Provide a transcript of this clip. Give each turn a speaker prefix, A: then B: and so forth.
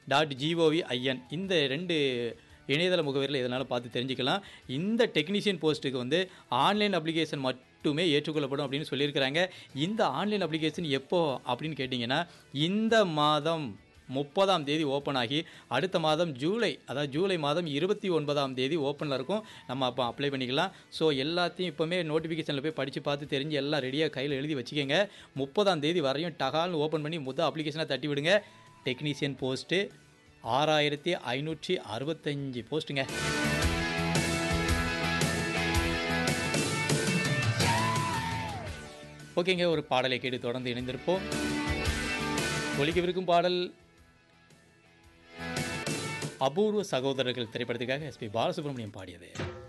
A: dot gov IN இந்த ரெண்டு இணையதள முகவரியில் எதனாலும் பார்த்து தெரிஞ்சுக்கலாம் இந்த டெக்னீஷியன் போஸ்ட்டுக்கு வந்து ஆன்லைன் அப்ளிகேஷன் மட்டுமே ஏற்றுக்கொள்ளப்படும் அப்படின்னு சொல்லியிருக்கிறாங்க இந்த ஆன்லைன் அப்ளிகேஷன் எப்போ அப்படின்னு கேட்டிங்கன்னா இந்த மாதம் முப்பதாம் தேதி ஓப்பன் ஆகி அடுத்த மாதம் ஜூலை அதாவது ஜூலை மாதம் இருபத்தி ஒன்பதாம் தேதி ஓப்பனில் இருக்கும் நம்ம அப்போ அப்ளை பண்ணிக்கலாம் ஸோ எல்லாத்தையும் இப்போமே நோட்டிஃபிகேஷனில் போய் படித்து பார்த்து தெரிஞ்சு எல்லாம் ரெடியாக கையில் எழுதி வச்சுக்கோங்க முப்பதாம் தேதி வரையும் டகால்னு ஓப்பன் பண்ணி முத அப்ளிகேஷனை தட்டி விடுங்க டெக்னீஷியன் போஸ்ட்டு ஆறாயிரத்தி ஐநூற்றி அறுபத்தஞ்சு போஸ்ட்டுங்க ஓகேங்க ஒரு பாடலை கேட்டு தொடர்ந்து இணைந்திருப்போம் ஒலிக்கவிருக்கும் பாடல் அபூர்வ சகோதரர்கள் திரைப்படத்துக்காக எஸ்பி பாலசுப்ரமணியம் பாடியது